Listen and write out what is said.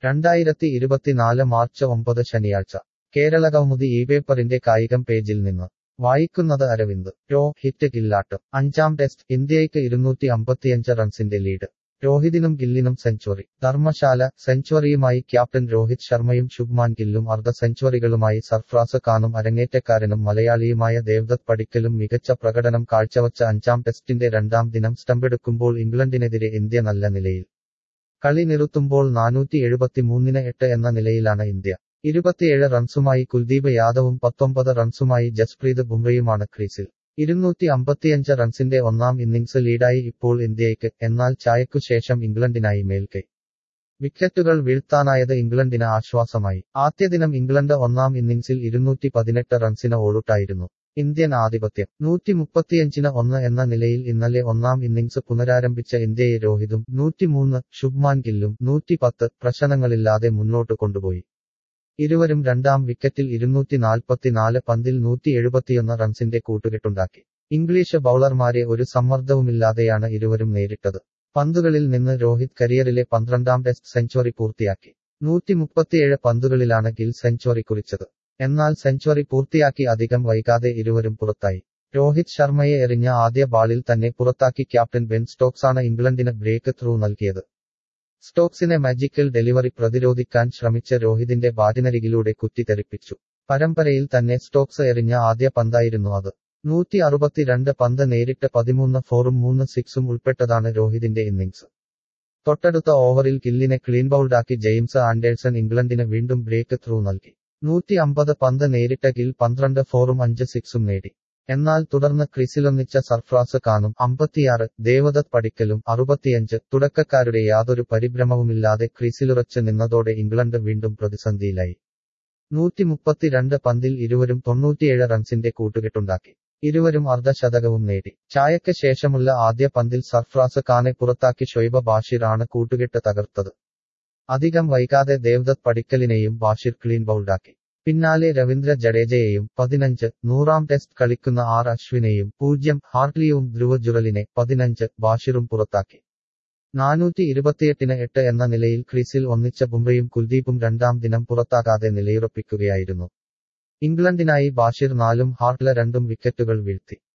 രണ്ടായിരത്തി ഇരുപത്തിനാല് മാർച്ച് ഒമ്പത് ശനിയാഴ്ച കേരള കൗമുദി ഈ പേപ്പറിന്റെ കായികം പേജിൽ നിന്ന് വായിക്കുന്നത് അരവിന്ദ് രോഹിത് ഗില്ലാട്ട് അഞ്ചാം ടെസ്റ്റ് ഇന്ത്യയ്ക്ക് ഇരുന്നൂറ്റി അമ്പത്തിയഞ്ച് റൺസിന്റെ ലീഡ് രോഹിതിനും ഗില്ലിനും സെഞ്ചുറി ധർമ്മശാല സെഞ്ചുറിയുമായി ക്യാപ്റ്റൻ രോഹിത് ശർമ്മയും ശുഭ്മാൻ ഗില്ലും അർദ്ധ സെഞ്ചുറികളുമായി സർഫ്രാസ് ഖാനും അരങ്ങേറ്റക്കാരനും മലയാളിയുമായ ദേവ്ദത്ത് പടിക്കലും മികച്ച പ്രകടനം കാഴ്ചവച്ച അഞ്ചാം ടെസ്റ്റിന്റെ രണ്ടാം ദിനം സ്റ്റമ്പെടുക്കുമ്പോൾ ഇംഗ്ലണ്ടിനെതിരെ ഇന്ത്യ നല്ല നിലയിൽ കളി നിറുത്തുമ്പോൾ നാനൂറ്റി എഴുപത്തിമൂന്നിന് എട്ട് എന്ന നിലയിലാണ് ഇന്ത്യ ഇരുപത്തിയേഴ് റൺസുമായി കുൽദീപ് യാദവും പത്തൊമ്പത് റൺസുമായി ജസ്പ്രീത് ബുംറയുമാണ് ക്രീസിൽ ഇരുന്നൂറ്റി അമ്പത്തിയഞ്ച് റൺസിന്റെ ഒന്നാം ഇന്നിംഗ്സ് ലീഡായി ഇപ്പോൾ ഇന്ത്യയ്ക്ക് എന്നാൽ ചായക്കു ശേഷം ഇംഗ്ലണ്ടിനായി മേൽക്കൈ വിക്കറ്റുകൾ വീഴ്ത്താനായത് ഇംഗ്ലണ്ടിന് ആശ്വാസമായി ആദ്യ ദിനം ഇംഗ്ലണ്ട് ഒന്നാം ഇന്നിംഗ്സിൽ ഇരുന്നൂറ്റി പതിനെട്ട് റൺസിന് ഓടുട്ടായിരുന്നു ഇന്ത്യൻ ആധിപത്യം നൂറ്റി മുപ്പത്തിയഞ്ചിന് ഒന്ന് എന്ന നിലയിൽ ഇന്നലെ ഒന്നാം ഇന്നിംഗ്സ് പുനരാരംഭിച്ച ഇന്ത്യയെ രോഹിതും നൂറ്റിമൂന്ന് ശുഭ്മാൻ ഗില്ലും നൂറ്റി പത്ത് പ്രശ്നങ്ങളില്ലാതെ മുന്നോട്ട് കൊണ്ടുപോയി ഇരുവരും രണ്ടാം വിക്കറ്റിൽ ഇരുന്നൂറ്റി നാൽപ്പത്തിനാല് പന്തിൽ നൂറ്റി എഴുപത്തിയൊന്ന് റൺസിന്റെ കൂട്ടുകെട്ടുണ്ടാക്കി ഇംഗ്ലീഷ് ബൌളർമാരെ ഒരു സമ്മർദ്ദവുമില്ലാതെയാണ് ഇരുവരും നേരിട്ടത് പന്തുകളിൽ നിന്ന് രോഹിത് കരിയറിലെ പന്ത്രണ്ടാം ടെസ്റ്റ് സെഞ്ചുറി പൂർത്തിയാക്കി നൂറ്റി മുപ്പത്തിയേഴ് പന്തുകളിലാണ് ഗിൽ സെഞ്ചുറി കുറിച്ചത് എന്നാൽ സെഞ്ചുറി പൂർത്തിയാക്കി അധികം വൈകാതെ ഇരുവരും പുറത്തായി രോഹിത് ശർമ്മയെ എറിഞ്ഞ ആദ്യ ബാളിൽ തന്നെ പുറത്താക്കി ക്യാപ്റ്റൻ ബെൻ സ്റ്റോക്സാണ് ഇംഗ്ലണ്ടിന് ബ്രേക്ക് ത്രൂ നൽകിയത് സ്റ്റോക്സിനെ മാജിക്കൽ ഡെലിവറി പ്രതിരോധിക്കാൻ ശ്രമിച്ച രോഹിതിന്റെ ബാറ്റിനരികിലൂടെ കുത്തിത്തെറിപ്പിച്ചു പരമ്പരയിൽ തന്നെ സ്റ്റോക്സ് എറിഞ്ഞ ആദ്യ പന്തായിരുന്നു അത് നൂറ്റി അറുപത്തിരണ്ട് പന്ത് നേരിട്ട് പതിമൂന്ന് ഫോറും മൂന്ന് സിക്സും ഉൾപ്പെട്ടതാണ് രോഹിതിന്റെ ഇന്നിംഗ്സ് തൊട്ടടുത്ത ഓവറിൽ കില്ലിനെ ക്ലീൻ ബൗൾഡാക്കി ജെയിംസ് ആൻഡേഴ്സൺ ഇംഗ്ലണ്ടിന് വീണ്ടും ബ്രേക്ക് ത്രൂ നൽകി നൂറ്റി അമ്പത് പന്ത് നേരിട്ട ഗിൽ പന്ത്രണ്ട് ഫോറും അഞ്ച് സിക്സും നേടി എന്നാൽ തുടർന്ന് ക്രിസിലൊന്നിച്ച സർഫ്രാസ് ഖാനും അമ്പത്തിയാറ് ദേവദത്ത് പടിക്കലും അറുപത്തിയഞ്ച് തുടക്കക്കാരുടെ യാതൊരു പരിഭ്രമവുമില്ലാതെ ക്രീസിലുറച്ച് നിന്നതോടെ ഇംഗ്ലണ്ട് വീണ്ടും പ്രതിസന്ധിയിലായി നൂറ്റി മുപ്പത്തിരണ്ട് പന്തിൽ ഇരുവരും തൊണ്ണൂറ്റിയേഴ് റൺസിന്റെ കൂട്ടുകെട്ടുണ്ടാക്കി ഇരുവരും അർദ്ധശതകവും നേടി ചായക്ക് ശേഷമുള്ള ആദ്യ പന്തിൽ സർഫ്രാസ് ഖാനെ പുറത്താക്കി ഷൊയ്ബ ബാഷിർ ആണ് കൂട്ടുകെട്ട് തകർത്തത് അധികം വൈകാതെ ദേവദത്ത് പടിക്കലിനെയും ബാഷിർ ക്ലീൻ ബൗൾഡാക്കി പിന്നാലെ രവീന്ദ്ര ജഡേജയെയും പതിനഞ്ച് നൂറാം ടെസ്റ്റ് കളിക്കുന്ന ആർ അശ്വിനെയും പൂജ്യം ഹാർട്ട്ലിയും ധ്രുവ ജുറലിനെ പതിനഞ്ച് ബാഷിറും പുറത്താക്കി നാനൂറ്റി ഇരുപത്തിയെട്ടിന് എട്ട് എന്ന നിലയിൽ ക്രീസിൽ ഒന്നിച്ച ബുംറയും കുൽദീപും രണ്ടാം ദിനം പുറത്താകാതെ നിലയുറപ്പിക്കുകയായിരുന്നു ഇംഗ്ലണ്ടിനായി ബാഷിർ നാലും ഹാർട്ട്ല രണ്ടും വിക്കറ്റുകൾ വീഴ്ത്തി